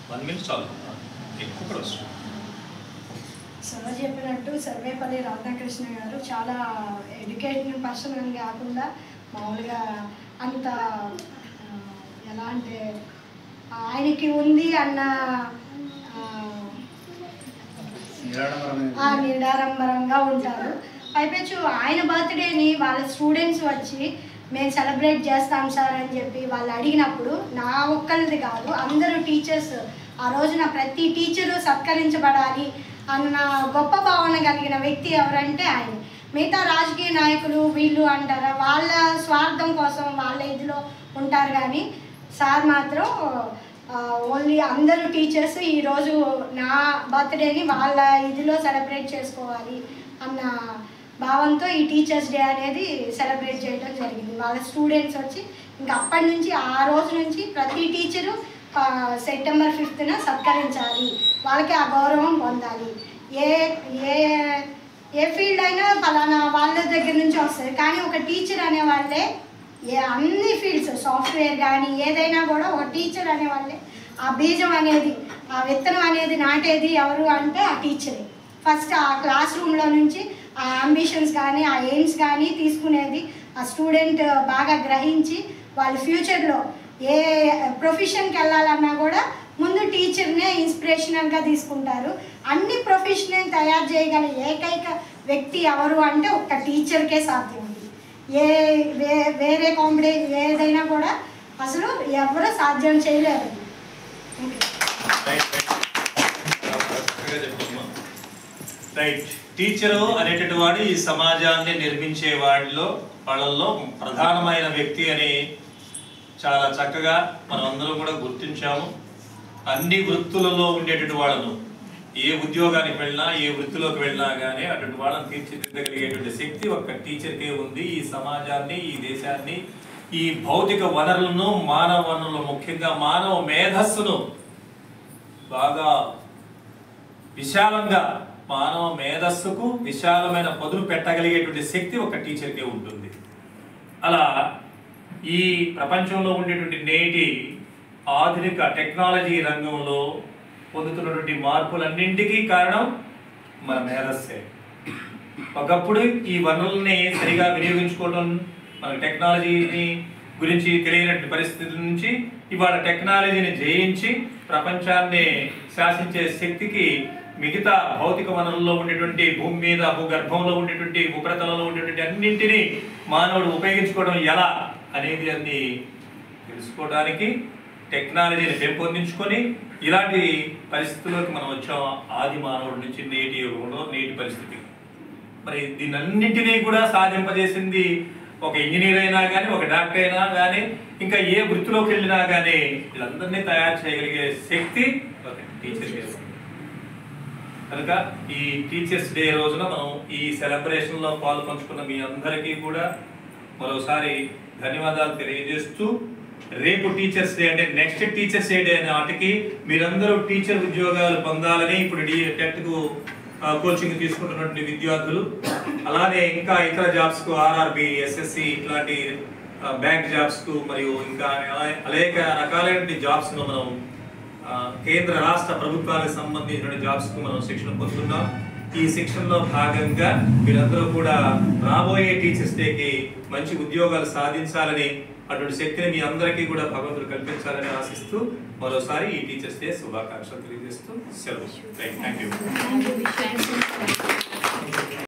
one minute చాలు ఎక్కువ వస్తుంది సార్ చెప్పినట్టు సర్వేపల్లి రాధాకృష్ణ గారు చాలా ఎడ్యుకేషన్ పర్సన్ అని కాకుండా మామూలుగా అంత ఆ, ఎలా అంటే ఆయనకి ఉంది అన్న ఆ, ఆ నిరాడంబరంగా ఉంటారు పైపెచ్చు ఆయన బర్త్డేని వాళ్ళ స్టూడెంట్స్ వచ్చి మేము సెలబ్రేట్ చేస్తాం సార్ అని చెప్పి వాళ్ళు అడిగినప్పుడు నా ఒక్కరిది కాదు అందరూ టీచర్స్ ఆ రోజున ప్రతి టీచరు సత్కరించబడాలి అన్న గొప్ప భావన కలిగిన వ్యక్తి ఎవరంటే ఆయన మిగతా రాజకీయ నాయకులు వీళ్ళు అంటారా వాళ్ళ స్వార్థం కోసం వాళ్ళ ఇదిలో ఉంటారు కానీ సార్ మాత్రం ఓన్లీ అందరూ టీచర్స్ ఈరోజు నా బర్త్డేని వాళ్ళ ఇదిలో సెలబ్రేట్ చేసుకోవాలి అన్న భావంతో ఈ టీచర్స్ డే అనేది సెలబ్రేట్ చేయడం జరిగింది వాళ్ళ స్టూడెంట్స్ వచ్చి ఇంకా అప్పటి నుంచి ఆ రోజు నుంచి ప్రతి టీచరు ఆ, సెప్టెంబర్ ఫిఫ్త్న సత్కరించాలి వాళ్ళకి ఆ గౌరవం పొందాలి ఏ ఏ ఏ ఫీల్డ్ అయినా ఫలానా వాళ్ళ దగ్గర నుంచి వస్తుంది కానీ ఒక టీచర్ అనే వాళ్ళే ఏ అన్ని ఫీల్డ్స్ సాఫ్ట్వేర్ కానీ ఏదైనా కూడా ఒక టీచర్ అనే వాళ్ళే ఆ బీజం అనేది ఆ విత్తనం అనేది నాటేది ఎవరు అంటే ఆ టీచరే ఫస్ట్ ఆ క్లాస్ రూమ్లో నుంచి ఆ అంబిషన్స్ కానీ ఆ ఎయిమ్స్ కానీ తీసుకునేది ఆ స్టూడెంట్ బాగా గ్రహించి వాళ్ళ ఫ్యూచర్లో ఏ ప్రొఫెషన్కి వెళ్ళాలన్నా కూడా ముందు టీచర్నే ఇన్స్పిరేషనల్గా తీసుకుంటారు అన్ని ప్రొఫెషనల్ తయారు చేయగల ఏకైక వ్యక్తి ఎవరు అంటే ఒక్క టీచర్కే సాధ్యం ఉంది ఏ వే వేరే కాంపిటే ఏదైనా కూడా అసలు ఎవరు సాధ్యం చేయలేరు రైట్ టీచరు అనేటువంటి వాడు ఈ సమాజాన్ని నిర్మించే వాడిలో వాళ్ళల్లో ప్రధానమైన వ్యక్తి అని చాలా చక్కగా మనం అందరం కూడా గుర్తించాము అన్ని వృత్తులలో ఉండేటువంటి వాళ్ళను ఏ ఉద్యోగానికి వెళ్ళినా ఏ వృత్తిలోకి వెళ్ళినా కానీ అటువంటి వాళ్ళని తీర్చిదిద్దగలిగేటువంటి శక్తి ఒక్క టీచర్కే ఉంది ఈ సమాజాన్ని ఈ దేశాన్ని ఈ భౌతిక వనరులను మానవ వనరులు ముఖ్యంగా మానవ మేధస్సును బాగా విశాలంగా మానవ మేధస్సుకు విశాలమైన పదును పెట్టగలిగేటువంటి శక్తి ఒక టీచర్కే ఉంటుంది అలా ఈ ప్రపంచంలో ఉండేటువంటి నేటి ఆధునిక టెక్నాలజీ రంగంలో పొందుతున్నటువంటి మార్పులన్నింటికీ కారణం మన మేధస్సే ఒకప్పుడు ఈ వనరుల్ని సరిగా వినియోగించుకోవడం మన టెక్నాలజీని గురించి తెలియనటువంటి పరిస్థితుల నుంచి ఇవాళ టెక్నాలజీని జయించి ప్రపంచాన్ని శాసించే శక్తికి మిగతా భౌతిక వనరుల్లో ఉండేటువంటి భూమి మీద భూగర్భంలో ఉండేటువంటి ఉపరితలంలో ఉండేటువంటి అన్నింటినీ మానవుడు ఉపయోగించుకోవడం ఎలా అనేది అన్ని తెలుసుకోవడానికి టెక్నాలజీని పెంపొందించుకొని ఇలాంటి పరిస్థితుల్లోకి మనం వచ్చాం ఆది మానవుడి నుంచి నేటి యుగంలో నేటి పరిస్థితి మరి దీనన్నింటినీ కూడా సాధింపజేసింది ఒక ఇంజనీర్ అయినా కానీ ఒక డాక్టర్ అయినా కానీ ఇంకా ఏ వృత్తిలోకి వెళ్ళినా కానీ వీళ్ళందరినీ తయారు చేయగలిగే శక్తి ఒక టీచర్ కనుక ఈ టీచర్స్ డే రోజున మనం ఈ సెలబ్రేషన్ లో పాలు పంచుకున్న మీ అందరికీ కూడా మరోసారి ధన్యవాదాలు తెలియజేస్తూ రేపు టీచర్స్ డే అంటే నెక్స్ట్ టీచర్స్ డే అనే వాటికి మీరందరూ టీచర్ ఉద్యోగాలు పొందాలని ఇప్పుడు డి టెట్ కు ఆ, కోచింగ్ తీసుకుంటున్నటువంటి విద్యార్థులు అలానే ఇంకా ఇతర జాబ్స్ కు ఆర్ఆర్బి ఎస్ఎస్సి ఇట్లాంటి ఆ, బ్యాంక్ జాబ్స్ కు మరియు ఇంకా అలా- అనేక రకాలైన జాబ్స్ ను మనం ఆ, కేంద్ర రాష్ట్ర ప్రభుత్వాలకు సంబంధించిన జాబ్స్ కు మనం శిక్షణ పొందుతున్నాం ఈ శిక్షణలో భాగంగా మీరందరూ కూడా రాబోయే టీచర్స్ డేకి మంచి ఉద్యోగాలు సాధించాలని అటువంటి శక్తిని మీ అందరికీ కూడా భగవంతుడు కల్పించాలని ఆశిస్తూ మరోసారి ఈ టీచర్స్ డే శుభాకాంక్షలు తెలియజేస్తూ సెలవు థ్యాంక్ యూ